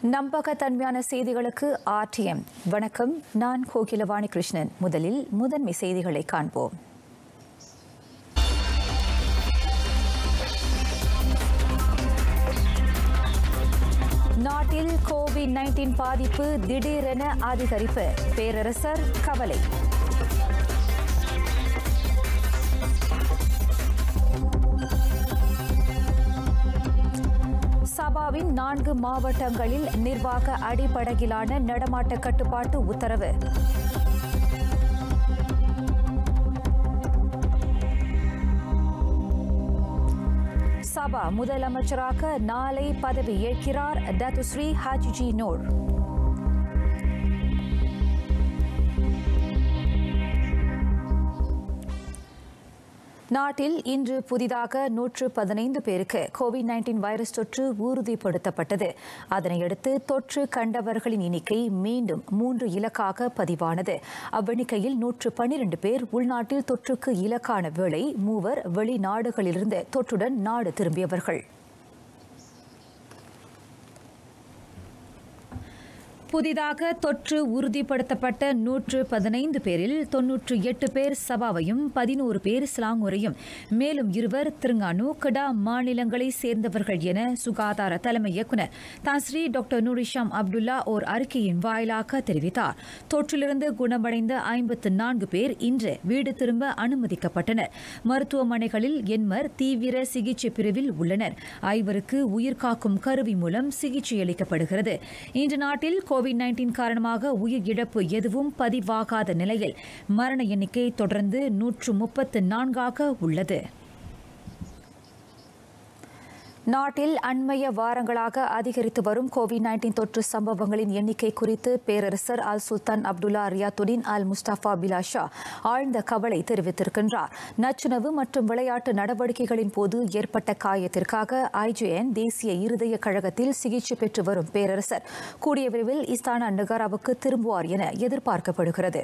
நம்பகத்தன்மையான செய்திகளுக்கு ஆர்டிஎம் வணக்கம் நான் கோகிலவாணி கிருஷ்ணன் முதலில் முதன்மை செய்திகளை காண்போம் நாட்டில் கோவிட் நைன்டீன் பாதிப்பு திடீரென அதிகரிப்பு பேரரசர் கவலை சபாவின் நான்கு மாவட்டங்களில் நிர்வாக அடிப்படையிலான நடமாட்ட கட்டுப்பாட்டு உத்தரவு சபா முதலமைச்சராக நாளை பதவி ஏற்கிறார் டத்துஸ்ரீ ஹாஜிஜி நூர் நாட்டில் இன்று புதிதாக நூற்று பதினைந்து பேருக்கு கோவிட் நைன்டீன் வைரஸ் தொற்று உறுதிப்படுத்தப்பட்டது அதனையடுத்து தொற்று கண்டவர்களின் எண்ணிக்கை மீண்டும் மூன்று இலக்காக பதிவானது அவ்வெண்ணிக்கையில் நூற்று பன்னிரண்டு பேர் உள்நாட்டில் தொற்றுக்கு இலக்கான வேளை மூவர் வெளிநாடுகளிலிருந்து தொற்றுடன் நாடு திரும்பியவர்கள் புதிதாக தொற்று உறுதிப்படுத்தப்பட்ட நூற்று பதினைந்து பேரில் தொன்னூற்று எட்டு பேர் சபாவையும் பதினோரு பேர் ஸ்லாங்கூரையும் மேலும் இருவர் திருங்கானு கடா மாநிலங்களை சேர்ந்தவர்கள் என சுகாதார தலைமை இயக்குநர் தாஸ்ரீ டாக்டர் நூரிஷாம் அப்துல்லா ஓர் அறிக்கையின் வாயிலாக தெரிவித்தார் தொற்றிலிருந்து குணமடைந்த ஐம்பத்து நான்கு பேர் இன்று வீடு திரும்ப அனுமதிக்கப்பட்டனர் மருத்துவமனைகளில் எண்மர் தீவிர சிகிச்சை பிரிவில் உள்ளனர் ஐவருக்கு உயிர்காக்கும் கருவி மூலம் சிகிச்சை அளிக்கப்படுகிறது இன்று நாட்டில் கோவிட் நைன்டீன் காரணமாக உயிர் இழப்பு எதுவும் பதிவாகாத நிலையில் மரண எண்ணிக்கை தொடர்ந்து நூற்று முப்பத்து நான்காக உள்ளது நாட்டில் அண்மைய வாரங்களாக அதிகரித்து வரும் கோவிட் நைன்டீன் தொற்று சம்பவங்களின் எண்ணிக்கை குறித்து பேரரசர் அல் சுல்தான் அப்துல்லா ரியாத்துடின் அல் முஸ்தபா பிலாஷா ஆழ்ந்த கவலை தெரிவித்திருக்கின்றார் நச்சுணவு மற்றும் விளையாட்டு நடவடிக்கைகளின் போது ஏற்பட்ட காயத்திற்காக ஐஜேஎன் தேசிய இருதய கழகத்தில் சிகிச்சை பெற்று வரும் பேரரசர் கூடிய விரைவில் இஸ்தானா நகாராவுக்கு திரும்புவார் என எதிர்பார்க்கப்படுகிறது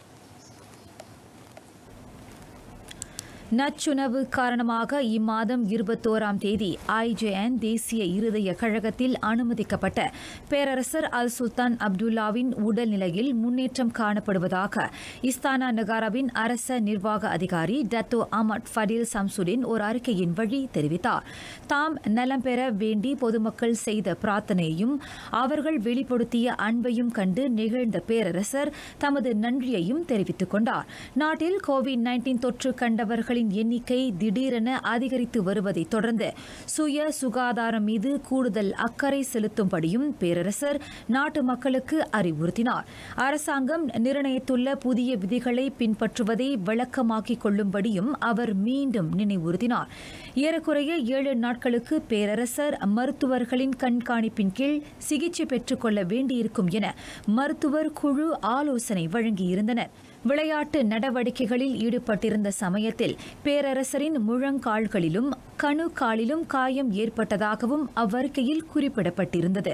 நச்சுணவு காரணமாக இம்மாதம் இருபத்தோராம் தேதி ஐஜேஎன் தேசிய இருதய கழகத்தில் அனுமதிக்கப்பட்ட பேரரசர் அல் சுல்தான் அப்துல்லாவின் உடல்நிலையில் முன்னேற்றம் காணப்படுவதாக இஸ்தானா நகாராவின் அரச நிர்வாக அதிகாரி டத்தோ அமட் ஃபடில் சம்சுடின் ஒரு அறிக்கையின் வழி தெரிவித்தார் தாம் நலம் பெற வேண்டி பொதுமக்கள் செய்த பிரார்த்தனையையும் அவர்கள் வெளிப்படுத்திய அன்பையும் கண்டு நிகழ்ந்த பேரரசர் தமது நன்றியையும் தெரிவித்துக் கொண்டார் நாட்டில் கோவிட் நைன்டீன் தொற்று கண்டவர்களின் நோயாளிகளின் எண்ணிக்கை திடீரென அதிகரித்து வருவதை தொடர்ந்து சுய சுகாதாரம் மீது கூடுதல் அக்கறை செலுத்தும்படியும் பேரரசர் நாட்டு மக்களுக்கு அறிவுறுத்தினார் அரசாங்கம் நிர்ணயித்துள்ள புதிய விதிகளை பின்பற்றுவதை விளக்கமாக்கிக் கொள்ளும்படியும் அவர் மீண்டும் நினைவுறுத்தினார் ஏறக்குறைய ஏழு நாட்களுக்கு பேரரசர் மருத்துவர்களின் கண்காணிப்பின் கீழ் சிகிச்சை பெற்றுக் கொள்ள வேண்டியிருக்கும் என மருத்துவர் குழு ஆலோசனை வழங்கியிருந்தனர் விளையாட்டு நடவடிக்கைகளில் ஈடுபட்டிருந்த சமயத்தில் பேரரசரின் முழங்கால்களிலும் கணு காலிலும் காயம் ஏற்பட்டதாகவும் அவ்வறிக்கையில் குறிப்பிடப்பட்டிருந்தது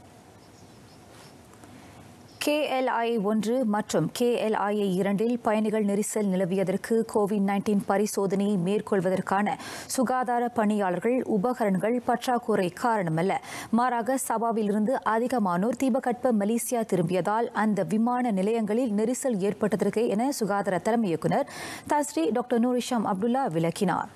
கேஎல்ஐ ஒன்று மற்றும் கேஎல்ஐ இரண்டில் பயணிகள் நெரிசல் நிலவியதற்கு கோவிட் நைன்டீன் பரிசோதனையை மேற்கொள்வதற்கான சுகாதார பணியாளர்கள் உபகரணங்கள் பற்றாக்குறை காரணமல்ல மாறாக சபாவிலிருந்து அதிகமானோர் தீபகற்ப மலேசியா திரும்பியதால் அந்த விமான நிலையங்களில் நெரிசல் ஏற்பட்டதற்கு என சுகாதார தலைமை இயக்குநர் தஸ்ரீ டாக்டர் நூரிஷாம் அப்துல்லா விளக்கினார்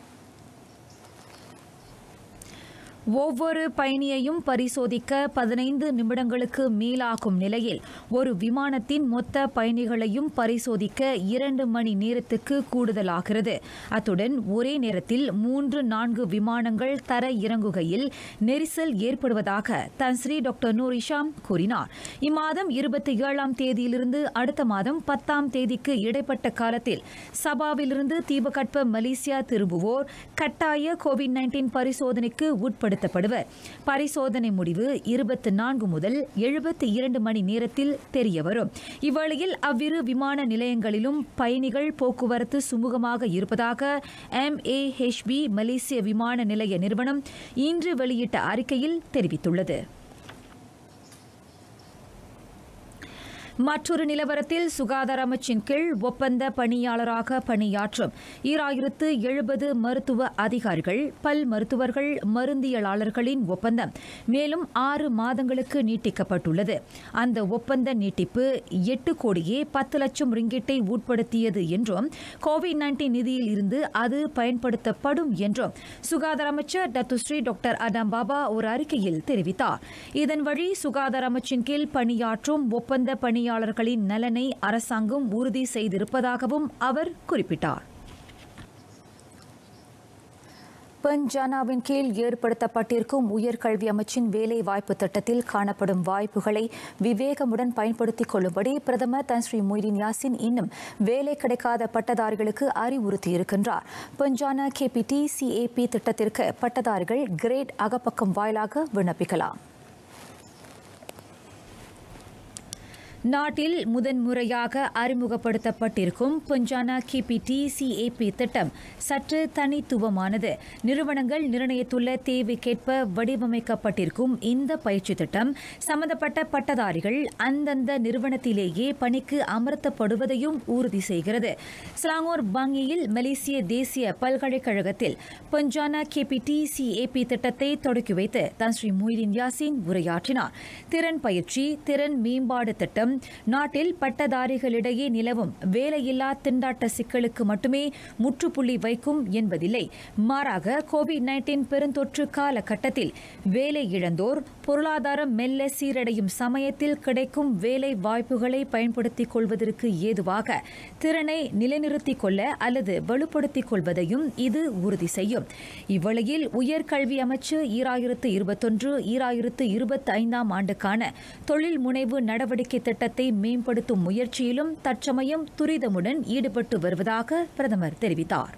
ஒவ்வொரு பயணியையும் பரிசோதிக்க பதினைந்து நிமிடங்களுக்கு மேலாகும் நிலையில் ஒரு விமானத்தின் மொத்த பயணிகளையும் பரிசோதிக்க இரண்டு மணி நேரத்துக்கு கூடுதலாகிறது அத்துடன் ஒரே நேரத்தில் மூன்று நான்கு விமானங்கள் தர இறங்குகையில் நெரிசல் ஏற்படுவதாக தன்ஸ்ரீ டாக்டர் நூரிஷாம் கூறினார் இம்மாதம் இருபத்தி ஏழாம் தேதியிலிருந்து அடுத்த மாதம் பத்தாம் தேதிக்கு இடைப்பட்ட காலத்தில் சபாவிலிருந்து தீபகற்ப மலேசியா திரும்புவோர் கட்டாய கோவிட் நைன்டீன் பரிசோதனைக்கு உட்பட உட்படுத்தப்படுவர் பரிசோதனை முடிவு இருபத்தி நான்கு முதல் எழுபத்தி இரண்டு மணி நேரத்தில் தெரியவரும் இவ்வேளையில் அவ்விரு விமான நிலையங்களிலும் பயணிகள் போக்குவரத்து சுமூகமாக இருப்பதாக எம்ஏஹெச்பி மலேசிய விமான நிலைய நிறுவனம் இன்று வெளியிட்ட அறிக்கையில் தெரிவித்துள்ளது மற்றொரு நிலவரத்தில் சுகாதார அமைச்சின் கீழ் ஒப்பந்த பணியாளராக பணியாற்றும் ஈராயிரத்து எழுபது மருத்துவ அதிகாரிகள் பல் மருத்துவர்கள் மருந்தியலாளர்களின் ஒப்பந்தம் மேலும் ஆறு மாதங்களுக்கு நீட்டிக்கப்பட்டுள்ளது அந்த ஒப்பந்த நீட்டிப்பு எட்டு கோடியே பத்து லட்சம் ரிங்கிட்டை உட்படுத்தியது என்றும் கோவிட் நைன்டீன் நிதியில் இருந்து அது பயன்படுத்தப்படும் என்றும் சுகாதார அமைச்சர் டத்துஸ்ரீ டாக்டர் அடம் பாபா ஒரு அறிக்கையில் தெரிவித்தார் இதன் வழி சுகாதார அமைச்சின் கீழ் பணியாற்றும் ஒப்பந்த பணியாளர்களின் நலனை அரசாங்கம் உறுதி செய்திருப்பதாகவும் அவர் குறிப்பிட்டார் பஞ்சானாவின் கீழ் ஏற்படுத்தப்பட்டிருக்கும் உயர்கல்வி அமைச்சின் வேலை வாய்ப்பு திட்டத்தில் காணப்படும் வாய்ப்புகளை விவேகமுடன் பயன்படுத்திக் கொள்ளும்படி பிரதமர் தன் ஸ்ரீ மொய்தீன் யாசின் இன்னும் வேலை கிடைக்காத பட்டதாரிகளுக்கு அறிவுறுத்தியிருக்கின்றார் பஞ்சானா கேபிடி சிஏபி திட்டத்திற்கு பட்டதாரிகள் கிரேட் அகப்பக்கம் வாயிலாக விண்ணப்பிக்கலாம் நாட்டில் முதன்முறையாக அறிமுகப்படுத்தப்பட்டிருக்கும் பஞ்சானா கிபிடி சிஏபி திட்டம் சற்று தனித்துவமானது நிறுவனங்கள் நிர்ணயித்துள்ள தேவைக்கேற்ப வடிவமைக்கப்பட்டிருக்கும் இந்த பயிற்சி திட்டம் சம்பந்தப்பட்ட பட்டதாரிகள் அந்தந்த நிறுவனத்திலேயே பணிக்கு அமர்த்தப்படுவதையும் உறுதி செய்கிறது ஸ்லாங்கோர் பாங்கியில் மலேசிய தேசிய பல்கலைக்கழகத்தில் பஞ்சானா கேபிடி சிஏபி திட்டத்தை தொடக்கி வைத்து தான் ஸ்ரீ மொய்தீன் யாசின் உரையாற்றினார் திறன் பயிற்சி திறன் மேம்பாடு திட்டம் நாட்டில் பட்டதாரிகளிடையே நிலவும் வேலையில்லா திண்டாட்ட சிக்கலுக்கு மட்டுமே முற்றுப்புள்ளி வைக்கும் என்பதில்லை மாறாக கோவிட் நைன்டீன் பெருந்தொற்று காலகட்டத்தில் வேலை இழந்தோர் பொருளாதாரம் மெல்ல சீரடையும் சமயத்தில் கிடைக்கும் வேலை வாய்ப்புகளை பயன்படுத்திக் கொள்வதற்கு ஏதுவாக திறனை நிலைநிறுத்திக் கொள்ள அல்லது வலுப்படுத்திக் கொள்வதையும் இது உறுதி செய்யும் இவ்வளையில் உயர்கல்வி அமைச்சு ஈராயிரத்து இருபத்தொன்று ஈராயிரத்து இருபத்தி ஐந்தாம் ஆண்டுக்கான தொழில் முனைவு நடவடிக்கை திட்டத்தை மேம்படுத்தும் முயற்சியிலும் தற்சமயம் துரிதமுடன் ஈடுபட்டு வருவதாக பிரதமர் தெரிவித்தார்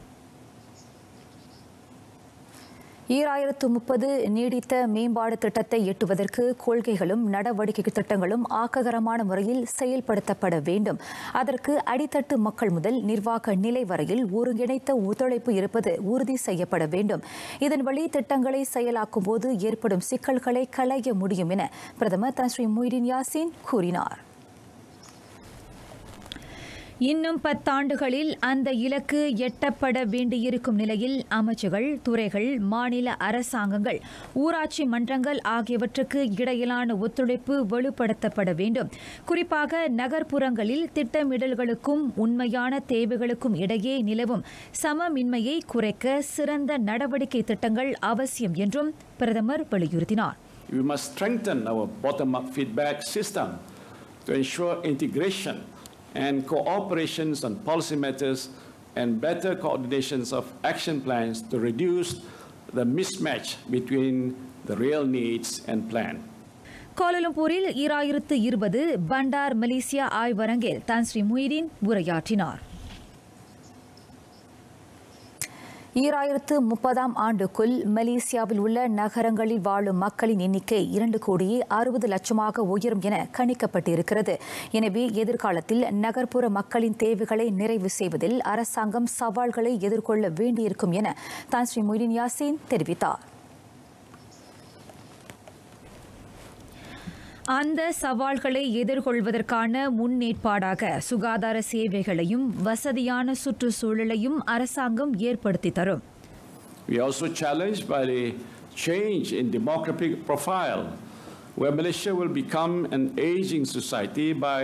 ஈராயிரத்து முப்பது நீடித்த மேம்பாடு திட்டத்தை எட்டுவதற்கு கொள்கைகளும் நடவடிக்கை திட்டங்களும் ஆக்ககரமான முறையில் செயல்படுத்தப்பட வேண்டும் அதற்கு அடித்தட்டு மக்கள் முதல் நிர்வாக நிலை வரையில் ஒருங்கிணைத்த ஒத்துழைப்பு இருப்பது உறுதி செய்யப்பட வேண்டும் இதன் வழி திட்டங்களை செயலாக்கும் போது ஏற்படும் சிக்கல்களை களைய முடியும் என பிரதமர் தன் ஸ்ரீ மொய்தீன் யாசின் கூறினார் இன்னும் பத்தாண்டுகளில் அந்த இலக்கு எட்டப்பட வேண்டியிருக்கும் நிலையில் அமைச்சுகள் துறைகள் மாநில அரசாங்கங்கள் ஊராட்சி மன்றங்கள் ஆகியவற்றுக்கு இடையிலான ஒத்துழைப்பு வலுப்படுத்தப்பட வேண்டும் குறிப்பாக நகர்ப்புறங்களில் திட்டமிடல்களுக்கும் உண்மையான தேவைகளுக்கும் இடையே நிலவும் சமமின்மையை குறைக்க சிறந்த நடவடிக்கை திட்டங்கள் அவசியம் என்றும் பிரதமர் வலியுறுத்தினார் We must strengthen our bottom-up feedback system to ensure integration and cooperations on policy matters and better coordinations of action plans to reduce the mismatch between the real needs and plan. கோலலம்பூரில் ஈராயிரத்து இருபது பண்டார் Malaysia ஆய்வரங்கில் தான் ஸ்ரீ முயிதீன் உரையாற்றினார் ஈராயிரத்து முப்பதாம் ஆண்டுக்குள் மலேசியாவில் உள்ள நகரங்களில் வாழும் மக்களின் எண்ணிக்கை இரண்டு கோடியே அறுபது லட்சமாக உயரும் என கணிக்கப்பட்டிருக்கிறது எனவே எதிர்காலத்தில் நகர்ப்புற மக்களின் தேவைகளை நிறைவு செய்வதில் அரசாங்கம் சவால்களை எதிர்கொள்ள வேண்டியிருக்கும் என தான் ஸ்ரீ மொய்தீன் யாசீன் தெரிவித்தார் அந்த சவால்களை எதிர்கொள்வதற்கான முன்னேற்பாடாக சுகாதார சேவைகளையும் வசதியான சுற்றுச்சூழலையும் அரசாங்கம் ஏற்படுத்தி தரும் We are also challenged by the change in demographic profile, where Malaysia will become an aging society by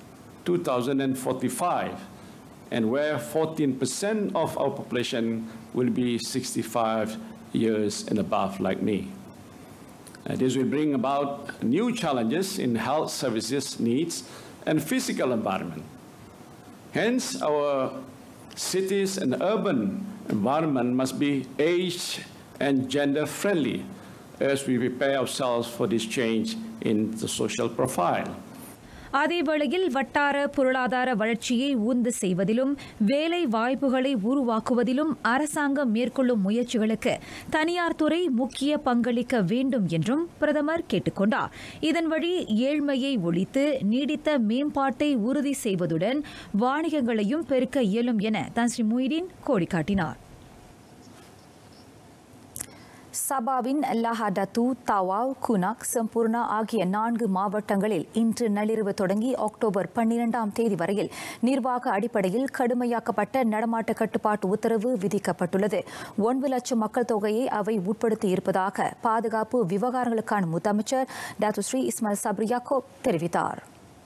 2045, and where 14% of our population will be 65 years and above, like me. Uh, this will bring about new challenges in health services needs and physical environment. Hence, our cities and urban environment must be age and gender friendly as we prepare ourselves for this change in the social profile. அதேவேளையில் வட்டார பொருளாதார வளர்ச்சியை உந்து செய்வதிலும் வேலை வாய்ப்புகளை உருவாக்குவதிலும் அரசாங்கம் மேற்கொள்ளும் முயற்சிகளுக்கு தனியார் துறை முக்கிய பங்களிக்க வேண்டும் என்றும் பிரதமர் கேட்டுக்கொண்டார் இதன் வழி ஏழ்மையை ஒழித்து நீடித்த மேம்பாட்டை உறுதி செய்வதுடன் வாணிகங்களையும் பெருக்க இயலும் என தான் ஸ்ரீ மொய்தீன் கோடி காட்டினார் சபாவின் லஹாடத்து தவாவ் குனாக் சம்பூர்ணா ஆகிய நான்கு மாவட்டங்களில் இன்று நள்ளிரவு தொடங்கி அக்டோபர் பன்னிரண்டாம் தேதி வரையில் நிர்வாக அடிப்படையில் கடுமையாக்கப்பட்ட நடமாட்ட கட்டுப்பாட்டு உத்தரவு விதிக்கப்பட்டுள்ளது ஒன்பது லட்சம் மக்கள் தொகையை அவை உட்படுத்தி இருப்பதாக பாதுகாப்பு விவகாரங்களுக்கான முதலமைச்சர் டாக்டர் ஸ்ரீ இஸ்மாயில் சப்ரியாக்கோ தெரிவித்தார்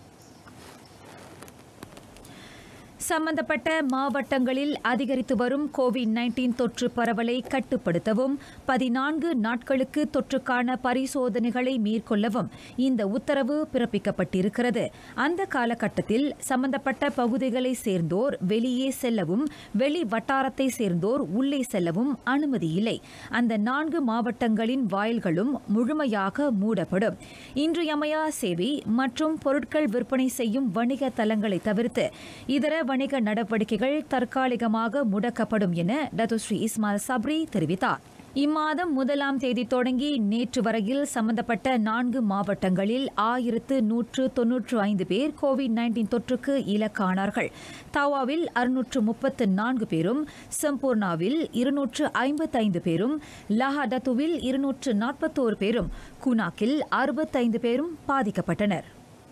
சம்பந்தப்பட்ட மாவட்டங்களில் அதிகரித்து வரும் கோவிட் நைன்டீன் தொற்று பரவலை கட்டுப்படுத்தவும் பதினான்கு நாட்களுக்கு தொற்றுக்கான பரிசோதனைகளை மேற்கொள்ளவும் இந்த உத்தரவு பிறப்பிக்கப்பட்டிருக்கிறது அந்த காலகட்டத்தில் சம்பந்தப்பட்ட பகுதிகளை சேர்ந்தோர் வெளியே செல்லவும் வெளி வட்டாரத்தை சேர்ந்தோர் உள்ளே செல்லவும் அனுமதி இல்லை அந்த நான்கு மாவட்டங்களின் வாயில்களும் முழுமையாக மூடப்படும் இன்றியமையா சேவை மற்றும் பொருட்கள் விற்பனை செய்யும் வணிக தலங்களை தவிர்த்து இதர வணிக நடவடிக்கைகள் தற்காலிகமாக முடக்கப்படும் என டத்துஸ்ரீ இஸ்மாயில் சப்ரி தெரிவித்தார் இம்மாதம் முதலாம் தேதி தொடங்கி நேற்று வரையில் சம்பந்தப்பட்ட நான்கு மாவட்டங்களில் ஆயிரத்து நூற்று தொன்னூற்று ஐந்து பேர் கோவிட் நைன்டீன் தொற்றுக்கு இலக்கானார்கள் தவாவில் அறுநூற்று முப்பத்து நான்கு பேரும் சம்பூர்ணாவில் இருநூற்று ஐம்பத்தைந்து பேரும் லஹாடத்துவில் இருநூற்று நாற்பத்தோரு பேரும் குனாக்கில் அறுபத்தைந்து பேரும் பாதிக்கப்பட்டனர்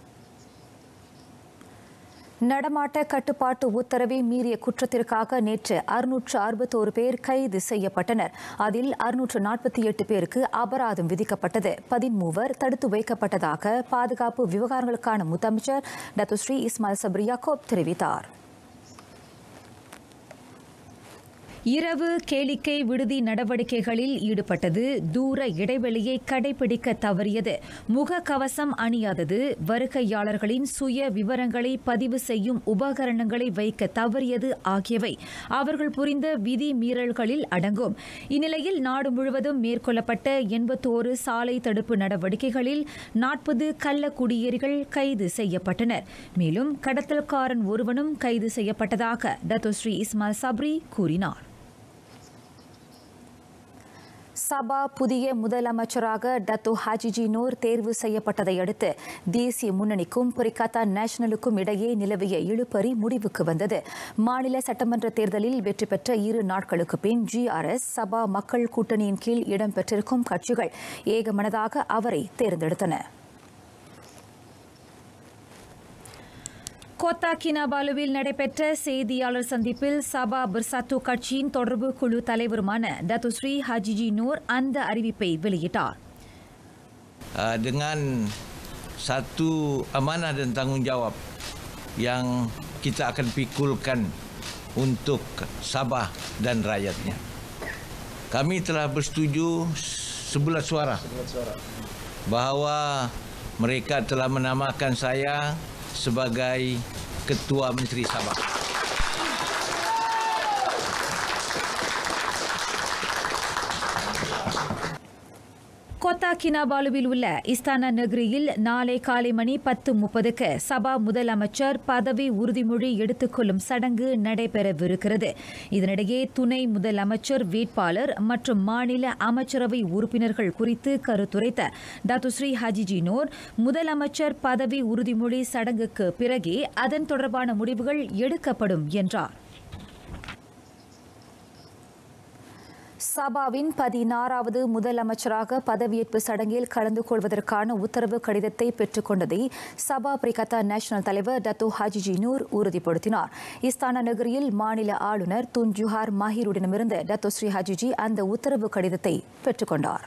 நடமாட்ட கட்டுப்பாட்டு உத்தரவை மீறிய குற்றத்திற்காக நேற்று அறுநூற்று அறுபத்தோரு பேர் கைது செய்யப்பட்டனர் அதில் அறுநூற்று நாற்பத்தி எட்டு பேருக்கு அபராதம் விதிக்கப்பட்டது பதிமூவர் தடுத்து வைக்கப்பட்டதாக பாதுகாப்பு விவகாரங்களுக்கான முதலமைச்சர் டாக்டர் ஸ்ரீ இஸ்மாயில் சப்ரியாக்கோப் தெரிவித்தார் இரவு கேளிக்கை விடுதி நடவடிக்கைகளில் ஈடுபட்டது தூர இடைவெளியை கடைபிடிக்க தவறியது முகக்கவசம் அணியாதது வருகையாளர்களின் சுய விவரங்களை பதிவு செய்யும் உபகரணங்களை வைக்க தவறியது ஆகியவை அவர்கள் புரிந்த விதி மீறல்களில் அடங்கும் இந்நிலையில் நாடு முழுவதும் மேற்கொள்ளப்பட்ட எண்பத்தோரு சாலை தடுப்பு நடவடிக்கைகளில் நாற்பது கள்ள குடியேறிகள் கைது செய்யப்பட்டனர் மேலும் கடத்தல்காரன் ஒருவனும் கைது செய்யப்பட்டதாக டத்தோஸ்ரீ இஸ்மாயில் சப்ரி கூறினார் சபா புதிய முதலமைச்சராக டத்து ஹாஜிஜி நூர் தேர்வு செய்யப்பட்டதை அடுத்து தேசிய முன்னணிக்கும் பிரிகாத்தா நேஷனலுக்கும் இடையே நிலவிய இழுபறி முடிவுக்கு வந்தது மாநில சட்டமன்ற தேர்தலில் வெற்றி பெற்ற இரு நாட்களுக்கு பின் ஜிஆர்எஸ் சபா மக்கள் கூட்டணியின் கீழ் இடம்பெற்றிருக்கும் கட்சிகள் ஏகமனதாக அவரை தேர்ந்தெடுத்தன கோத்தா கினாபாலுவில் நடைபெற்ற செய்தியாளர் சந்திப்பில் சபா பிர்சாத்து கட்சியின் தொடர்பு குழு தலைவருமான டத்துஸ்ரீ ஹஜிஜி நூர் அந்த அறிவிப்பை வெளியிட்டார் uh, dengan satu amanah dan tanggungjawab yang kita akan pikulkan untuk Sabah dan rakyatnya. Kami telah bersetuju sebulan suara bahawa mereka telah menamakan saya sebagai Ketua Menteri Sabah. கோத்தா கினாபாலுவில் உள்ள இஸ்தானா நகரியில் நாளை காலை மணி பத்து முப்பதுக்கு சபா முதலமைச்சர் பதவி உறுதிமொழி எடுத்துக்கொள்ளும் சடங்கு நடைபெறவிருக்கிறது இதனிடையே துணை முதலமைச்சர் வேட்பாளர் மற்றும் மாநில அமைச்சரவை உறுப்பினர்கள் குறித்து கருத்துரைத்த டாக்டர் ஸ்ரீ ஹஜிஜி நோர் முதலமைச்சர் பதவி உறுதிமொழி சடங்குக்கு பிறகே அதன் தொடர்பான முடிவுகள் எடுக்கப்படும் என்றார் சபாவின் பதினாறாவது முதலமைச்சராக பதவியேற்பு சடங்கில் கலந்து கொள்வதற்கான உத்தரவு கடிதத்தை பெற்றுக்கொண்டதை சபா பிரிகத்தா நேஷனல் தலைவர் டத்தோ ஹாஜிஜி நூர் உறுதிப்படுத்தினார் இஸ்தானா நகரில் மாநில ஆளுநர் துன் ஜுஹார் மாஹிருடமிருந்து டத்தோ ஸ்ரீ ஹாஜிஜி அந்த உத்தரவு கடிதத்தை பெற்றுக்கொண்டார்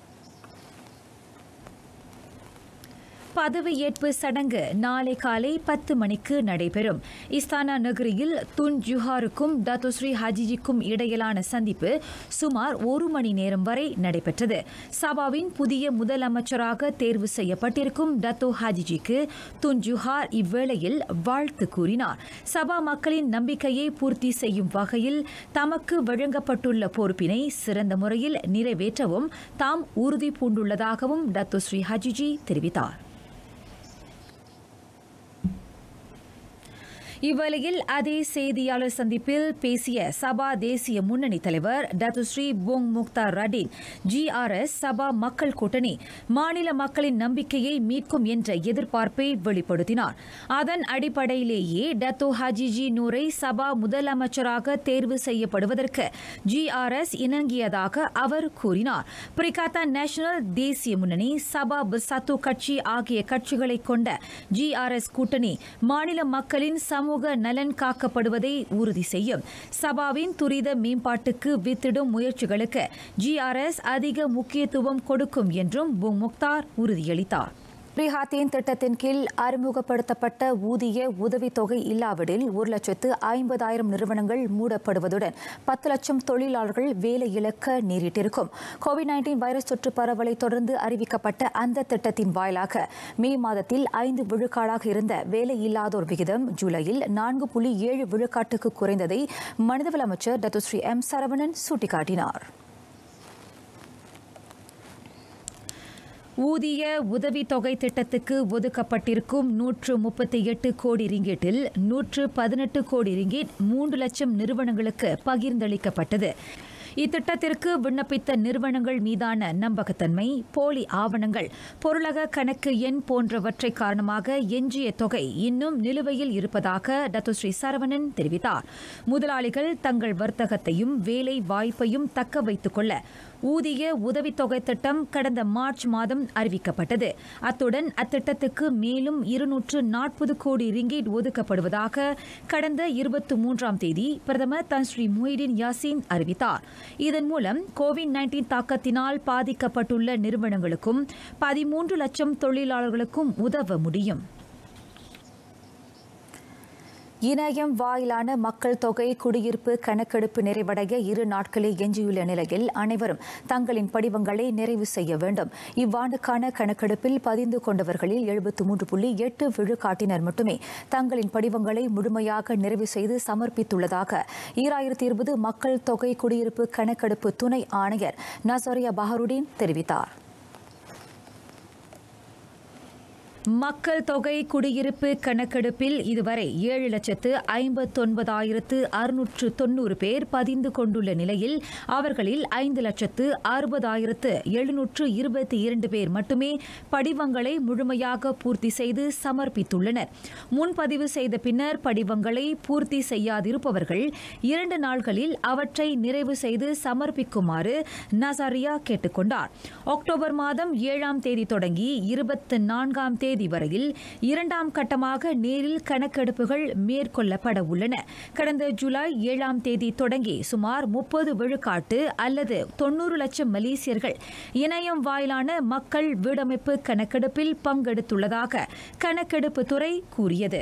பதவியேற்பு சடங்கு நாளை காலை பத்து மணிக்கு நடைபெறும் இஸ்தானா நகரியில் துன் ஜுஹாருக்கும் டத்துஸ்ரீ ஹஜிஜிக்கும் இடையிலான சந்திப்பு சுமார் ஒரு மணி நேரம் வரை நடைபெற்றது சபாவின் புதிய முதலமைச்சராக தேர்வு செய்யப்பட்டிருக்கும் டத்தோ ஹஜிஜிக்கு துன் ஜுஹார் இவ்வேளையில் வாழ்த்து கூறினார் சபா மக்களின் நம்பிக்கையை பூர்த்தி செய்யும் வகையில் தமக்கு வழங்கப்பட்டுள்ள பொறுப்பினை சிறந்த முறையில் நிறைவேற்றவும் தாம் உறுதி பூண்டுள்ளதாகவும் டத்துஸ்ரீ ஹஜிஜி தெரிவித்தார் இவ்வேளையில் அதே செய்தியாளர் சந்திப்பில் பேசிய சபா தேசிய முன்னணி தலைவர் Datuk Seri Bung Moktar Radin GRS Sabah மக்கள் கூட்டணி மாநில மக்களின் நம்பிக்கையை மீட்கும் என்ற எதிர்பார்ப்பை வெளிப்படுத்தினார் அதன் அடிப்படையிலேயே டத்தோ ஹஜிஜி நூரை சபா முதலமைச்சராக தேர்வு செய்யப்படுவதற்கு ஜிஆர்எஸ் இணங்கியதாக அவர் கூறினார் பிரிகாத்தா நேஷனல் தேசிய முன்னணி சபா சத்து கட்சி ஆகிய கட்சிகளை கொண்ட ஜிஆர்எஸ் கூட்டணி மாநில மக்களின் சமூக நலன் காக்கப்படுவதை உறுதி செய்யும் சபாவின் துரித மேம்பாட்டுக்கு வித்திடும் முயற்சிகளுக்கு ஜிஆர்எஸ் அதிக முக்கியத்துவம் கொடுக்கும் என்றும் பு முக்தார் உறுதியளித்தார் ரிஹாத்தின் திட்டத்தின் கீழ் அறிமுகப்படுத்தப்பட்ட ஊதிய உதவித்தொகை இல்லாவிடில் ஒரு லட்சத்து ஐம்பதாயிரம் நிறுவனங்கள் மூடப்படுவதுடன் பத்து லட்சம் தொழிலாளர்கள் வேலை இழக்க நேரிட்டிருக்கும் கோவிட் நைன்டீன் வைரஸ் தொற்று பரவலை தொடர்ந்து அறிவிக்கப்பட்ட அந்த திட்டத்தின் வாயிலாக மே மாதத்தில் ஐந்து விழுக்காடாக இருந்த வேலை இல்லாதோர் விகிதம் ஜூலையில் நான்கு புள்ளி ஏழு விழுக்காட்டுக்கு குறைந்ததை மனிதவள அமைச்சர் டத்துஸ்ரீ எம் சரவணன் சுட்டிக்காட்டினார் ஊதிய உதவித்தொகை திட்டத்துக்கு ஒதுக்கப்பட்டிருக்கும் நூற்று முப்பத்தி எட்டு கோடி ரிங்கெட்டில் நூற்று பதினெட்டு கோடி ரிங்கெட் மூன்று லட்சம் நிறுவனங்களுக்கு பகிர்ந்தளிக்கப்பட்டது இத்திட்டத்திற்கு விண்ணப்பித்த நிறுவனங்கள் மீதான நம்பகத்தன்மை போலி ஆவணங்கள் பொருளக கணக்கு எண் போன்றவற்றை காரணமாக எஞ்சிய தொகை இன்னும் நிலுவையில் இருப்பதாக டத்துஸ்ரீ சரவணன் தெரிவித்தார் முதலாளிகள் தங்கள் வர்த்தகத்தையும் வேலை வாய்ப்பையும் தக்க வைத்துக் கொள்ள ஊதிய உதவித்தொகை திட்டம் கடந்த மார்ச் மாதம் அறிவிக்கப்பட்டது அத்துடன் அத்திட்டத்துக்கு மேலும் இருநூற்று நாற்பது கோடி ரிங்கேட் ஒதுக்கப்படுவதாக கடந்த இருபத்தி மூன்றாம் தேதி பிரதமர் தன் ஸ்ரீ மொய்தீன் யாசின் அறிவித்தார் இதன் மூலம் கோவிட் நைன்டீன் தாக்கத்தினால் பாதிக்கப்பட்டுள்ள நிறுவனங்களுக்கும் பதிமூன்று லட்சம் தொழிலாளர்களுக்கும் உதவ முடியும் இணையம் வாயிலான மக்கள் தொகை குடியிருப்பு கணக்கெடுப்பு நிறைவடைய இரு நாட்களே எஞ்சியுள்ள நிலையில் அனைவரும் தங்களின் படிவங்களை நிறைவு செய்ய வேண்டும் இவ்வாண்டுக்கான கணக்கெடுப்பில் பதிந்து கொண்டவர்களில் எழுபத்து மூன்று புள்ளி எட்டு விழுக்காட்டினர் மட்டுமே தங்களின் படிவங்களை முழுமையாக நிறைவு செய்து சமர்ப்பித்துள்ளதாக ஈராயிரத்தி இருபது மக்கள் தொகை குடியிருப்பு கணக்கெடுப்பு துணை ஆணையர் நசரியா பஹருடீன் தெரிவித்தார் மக்கள் தொகை குடியிருப்பு கணக்கெடுப்பில் இதுவரை ஏழு லட்சத்து ஐம்பத்தொன்பதாயிரத்து அறுநூற்று தொன்னூறு பேர் பதிந்து கொண்டுள்ள நிலையில் அவர்களில் ஐந்து லட்சத்து அறுபதாயிரத்து எழுநூற்று இருபத்தி இரண்டு பேர் மட்டுமே படிவங்களை முழுமையாக பூர்த்தி செய்து சமர்ப்பித்துள்ளனர் முன்பதிவு செய்த பின்னர் படிவங்களை பூர்த்தி செய்யாதிருப்பவர்கள் இரண்டு நாள்களில் அவற்றை நிறைவு செய்து சமர்ப்பிக்குமாறு நசாரியா கேட்டுக்கொண்டார் அக்டோபர் மாதம் ஏழாம் தேதி தொடங்கி இருபத்தி நான்காம் தேதி தேதி வரையில் இரண்டாம் கட்டமாக நேரில் கணக்கெடுப்புகள் மேற்கொள்ளப்பட உள்ளன கடந்த ஜூலை ஏழாம் தேதி தொடங்கி சுமார் முப்பது விழுக்காட்டு அல்லது தொன்னூறு லட்சம் மலேசியர்கள் இணையம் வாயிலான மக்கள் வீடமைப்பு கணக்கெடுப்பில் பங்கெடுத்துள்ளதாக கணக்கெடுப்பு துறை கூறியது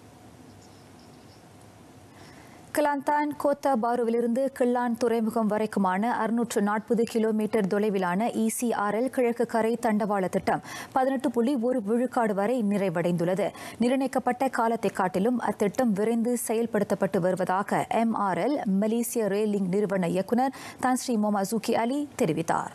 கிளாந்தான் கோத்தா பாருவிலிருந்து கிள்ளான் துறைமுகம் வரைக்குமான அறுநூற்று நாற்பது கிலோமீட்டர் தொலைவிலான இசிஆர்எல் கிழக்கு கரை தண்டவாள திட்டம் பதினெட்டு புள்ளி ஒரு விழுக்காடு வரை நிறைவடைந்துள்ளது நிர்ணயிக்கப்பட்ட காலத்தை காட்டிலும் அத்திட்டம் விரைந்து செயல்படுத்தப்பட்டு வருவதாக எம்ஆர்எல் மலேசிய ரயிலிங் நிறுவன இயக்குநர் தான் ஸ்ரீ மொமாசூகி அலி தெரிவித்தார்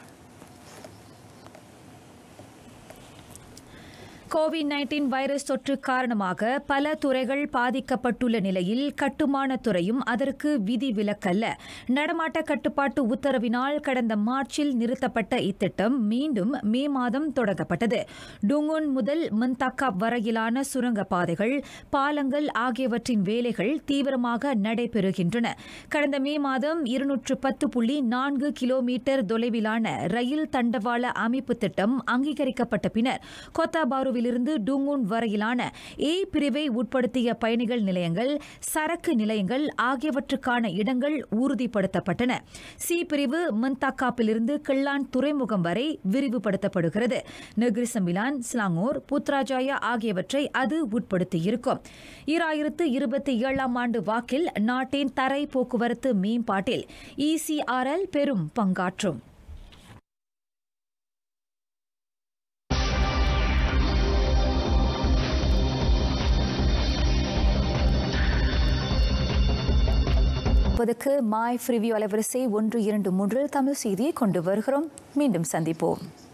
கோவிட் நைன்டீன் வைரஸ் தொற்று காரணமாக பல துறைகள் பாதிக்கப்பட்டுள்ள நிலையில் கட்டுமான துறையும் அதற்கு விதிவிலக்கல்ல நடமாட்ட கட்டுப்பாட்டு உத்தரவினால் கடந்த மார்ச்சில் நிறுத்தப்பட்ட இத்திட்டம் மீண்டும் மே மாதம் தொடங்கப்பட்டது டுங்குன் முதல் மந்தாக்கா வரையிலான சுரங்கப்பாதைகள் பாலங்கள் ஆகியவற்றின் வேலைகள் தீவிரமாக நடைபெறுகின்றன கடந்த மே மாதம் இருநூற்று பத்து புள்ளி நான்கு கிலோமீட்டர் தொலைவிலான ரயில் தண்டவாள அமைப்பு திட்டம் அங்கீகரிக்கப்பட்ட பின்னர் கொத்தாபாருவில் இருந்து டூங்கூன் வரையிலான ஏ பிரிவை உட்படுத்திய பயணிகள் நிலையங்கள் சரக்கு நிலையங்கள் ஆகியவற்றுக்கான இடங்கள் உறுதிப்படுத்தப்பட்டன சி பிரிவு மந்தாக்காப்பிலிருந்து கிள்ளான் துறைமுகம் வரை விரிவுபடுத்தப்படுகிறது நெகிரிசமிலான் ஸ்லாங்கோர் புத்ராஜாயா ஆகியவற்றை அது உட்படுத்தியிருக்கும் இராயிரத்து இருபத்தி ஏழாம் ஆண்டு வாக்கில் நாட்டின் தரை போக்குவரத்து மேம்பாட்டில் இசிஆர்எல் பெரும் பங்காற்றும் மாய் ஃப்ரிவியூ அலைவரிசை ஒன்று இரண்டு மூன்று தமிழ் செய்தியை கொண்டு வருகிறோம் மீண்டும் சந்திப்போம்